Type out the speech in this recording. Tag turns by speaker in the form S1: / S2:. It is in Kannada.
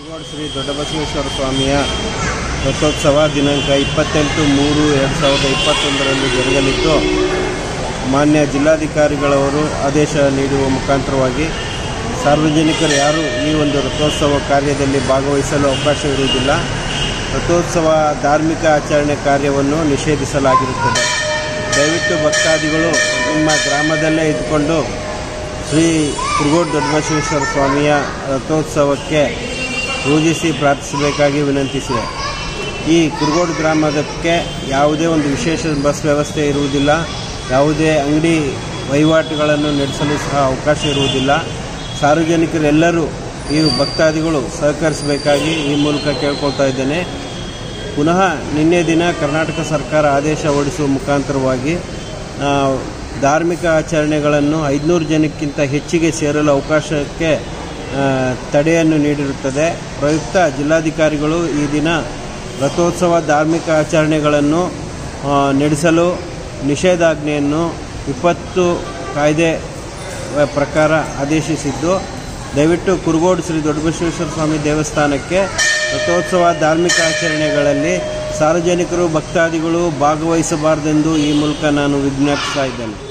S1: ಕುರುಗೋಡು ಶ್ರೀ ದೊಡ್ಡಬಸವೇಶ್ವರ ಸ್ವಾಮಿಯ ರಥೋತ್ಸವ ದಿನಾಂಕ ಇಪ್ಪತ್ತೆಂಟು ಮೂರು ಎರಡು ಸಾವಿರದ ಇಪ್ಪತ್ತೊಂದರಂದು ಜರುಗಲಿದ್ದು ಮಾನ್ಯ ಜಿಲ್ಲಾಧಿಕಾರಿಗಳವರು ಆದೇಶ ನೀಡುವ ಮುಖಾಂತರವಾಗಿ ಸಾರ್ವಜನಿಕರು ಯಾರು ಈ ಒಂದು ರಥೋತ್ಸವ ಕಾರ್ಯದಲ್ಲಿ ಭಾಗವಹಿಸಲು ಅವಕಾಶವಿರುವುದಿಲ್ಲ ರಥೋತ್ಸವ ಧಾರ್ಮಿಕ ಆಚರಣೆ ಕಾರ್ಯವನ್ನು ನಿಷೇಧಿಸಲಾಗಿರುತ್ತದೆ ದಯವಿಟ್ಟು ಭಕ್ತಾದಿಗಳು ನಿಮ್ಮ ಗ್ರಾಮದಲ್ಲೇ ಇದ್ದುಕೊಂಡು ಶ್ರೀ ಕುರುಗೋಡು ದೊಡ್ಡಬಸವೇಶ್ವರ ಸ್ವಾಮಿಯ ರಥೋತ್ಸವಕ್ಕೆ ಪೂಜಿಸಿ ಪ್ರಾರ್ಥಿಸಬೇಕಾಗಿ ವಿನಂತಿಸಿದೆ ಈ ಕುರುಗೋಡು ಗ್ರಾಮಕ್ಕೆ ಯಾವುದೇ ಒಂದು ವಿಶೇಷ ಬಸ್ ವ್ಯವಸ್ಥೆ ಇರುವುದಿಲ್ಲ ಯಾವುದೇ ಅಂಗಡಿ ವಹಿವಾಟುಗಳನ್ನು ನಡೆಸಲು ಸಹ ಅವಕಾಶ ಇರುವುದಿಲ್ಲ ಸಾರ್ವಜನಿಕರೆಲ್ಲರೂ ಈ ಭಕ್ತಾದಿಗಳು ಸಹಕರಿಸಬೇಕಾಗಿ ಈ ಮೂಲಕ ಕೇಳ್ಕೊಳ್ತಾ ಇದ್ದೇನೆ ಪುನಃ ನಿನ್ನೆ ದಿನ ಕರ್ನಾಟಕ ಸರ್ಕಾರ ಆದೇಶ ಹೊರಡಿಸುವ ಮುಖಾಂತರವಾಗಿ ಆ, ಧಾರ್ಮಿಕ ಆಚರಣೆಗಳನ್ನು ಐದುನೂರು ಜನಕ್ಕಿಂತ ಹೆಚ್ಚಿಗೆ ಸೇರಲು ಅವಕಾಶಕ್ಕೆ ಆ, ತಡೆಯನ್ನು ನೀಡಿರುತ್ತದೆ ಪ್ರಯುಕ್ತ ಜಿಲ್ಲಾಧಿಕಾರಿಗಳು ಈ ದಿನ ರಥೋತ್ಸವ ಧಾರ್ಮಿಕ ಆಚರಣೆಗಳನ್ನು ಆ, ನಡೆಸಲು ನಿಷೇಧಾಜ್ಞೆಯನ್ನು ವಿಪತ್ತು ಕಾಯ್ದೆ ಆ, ಪ್ರಕಾರ ಆದೇಶಿಸಿದ್ದು ದಯವಿಟ್ಟು ಕುರುಗೋಡು ಶ್ರೀ ದೊಡ್ಡಬಸವೇಶ್ವರ ಸ್ವಾಮಿ ದೇವಸ್ಥಾನಕ್ಕೆ ರಥೋತ್ಸವ ಧಾರ್ಮಿಕ ಆಚರಣೆಗಳಲ್ಲಿ ಸಾರ್ವಜನಿಕರು ಭಕ್ತಾದಿಗಳು ಭಾಗವಹಿಸಬಾರದೆಂದು ಈ ಮೂಲಕ ನಾನು ವಿಜ್ಞಾಪಿಸ್ತಾ ಇದ್ದೇನೆ